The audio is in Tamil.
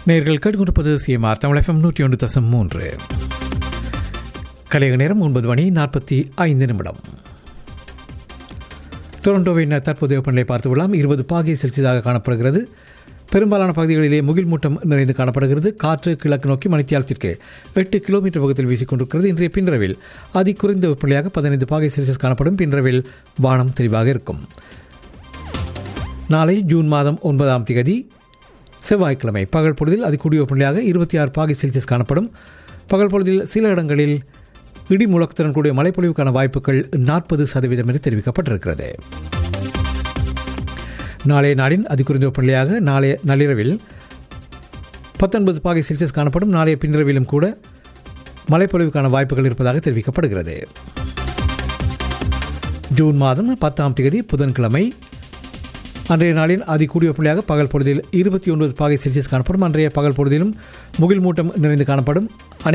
நேர்கள் கேட்டுக்கொண்டிருப்பது சிஎம்ஆர் தமிழ் எஃப்எம் நூற்றி ஒன்று தசம் மூன்று கலைய நேரம் ஒன்பது மணி நாற்பத்தி ஐந்து நிமிடம் டொரண்டோவின் தற்போதைய வெப்பநிலை பார்த்து விடலாம் இருபது பாகை செல்சியஸாக காணப்படுகிறது பெரும்பாலான பகுதிகளிலே முகில் மூட்டம் நிறைந்து காணப்படுகிறது காற்று கிழக்கு நோக்கி மணித்தியாலத்திற்கு எட்டு கிலோமீட்டர் வேகத்தில் வீசிக்கொண்டிருக்கிறது இன்றைய பின்றவில் அதி குறைந்த வெப்பநிலையாக பதினைந்து பாகை செல்சியஸ் காணப்படும் பின்றவில் வானம் தெளிவாக இருக்கும் நாளை ஜூன் மாதம் ஒன்பதாம் தேதி செவ்வாய்க்கிழமை பகல் பொழுதில் அது கூடிய வெப்பநிலையாக இருபத்தி ஆறு பாகை செல்சியஸ் காணப்படும் பகல் பொழுதில் சில இடங்களில் இடி முழக்கத்துடன் கூடிய மழைப்பொழிவுக்கான வாய்ப்புகள் நாற்பது சதவீதம் என தெரிவிக்கப்பட்டிருக்கிறது நாளைய நாளின் அதிகுறைந்த வெப்பநிலையாக நாளைய நள்ளிரவில் பத்தொன்பது பாகை செல்சியஸ் காணப்படும் நாளைய பின்னிரவிலும் கூட மழைப்பொழிவுக்கான வாய்ப்புகள் இருப்பதாக தெரிவிக்கப்படுகிறது ஜூன் மாதம் பத்தாம் தேதி புதன்கிழமை அன்றைய நாளின் அதி கூடிய வெப்பநிலையாக பகல் பொழுதில் இருபத்தி ஒன்பது பாகை செல்சியஸ் காணப்படும் அன்றைய பகல் பொழுதிலும் முகில் மூட்டம் நிறைந்து காணப்படும்